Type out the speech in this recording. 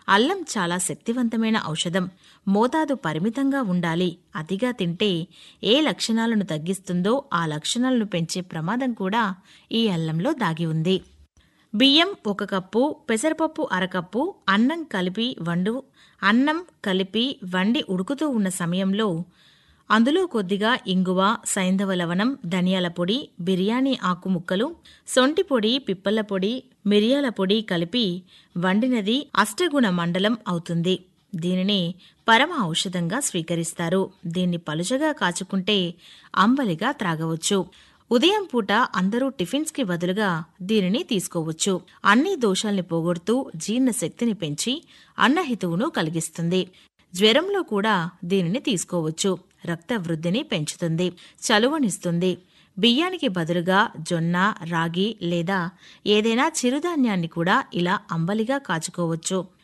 అల్లం చాలా శక్తివంతమైన ఔషధం మోతాదు పరిమితంగా ఉండాలి అతిగా తింటే ఏ లక్షణాలను తగ్గిస్తుందో ఆ లక్షణాలను పెంచే ప్రమాదం కూడా ఈ అల్లంలో దాగి ఉంది బియ్యం ఒక కప్పు పెసరపప్పు అరకప్పు అన్నం కలిపి వండు అన్నం కలిపి వండి ఉడుకుతూ ఉన్న సమయంలో అందులో కొద్దిగా ఇంగువ సైంధవ లవణం ధనియాల పొడి బిర్యానీ ఆకు ముక్కలు సొంటి పొడి పిప్పల పొడి మిరియాల పొడి కలిపి వండినది అష్టగుణ మండలం అవుతుంది దీనిని పరమ ఔషధంగా స్వీకరిస్తారు దీన్ని పలుచగా కాచుకుంటే అంబలిగా త్రాగవచ్చు ఉదయం పూట అందరూ టిఫిన్స్ కి బదులుగా దీనిని తీసుకోవచ్చు అన్ని దోషాల్ని పోగొడుతూ జీర్ణశక్తిని పెంచి అన్నహితువును కలిగిస్తుంది జ్వరంలో కూడా దీనిని తీసుకోవచ్చు రక్త వృద్ధిని పెంచుతుంది చలువనిస్తుంది బియ్యానికి బదులుగా జొన్న రాగి లేదా ఏదైనా చిరుధాన్యాన్ని కూడా ఇలా అంబలిగా కాచుకోవచ్చు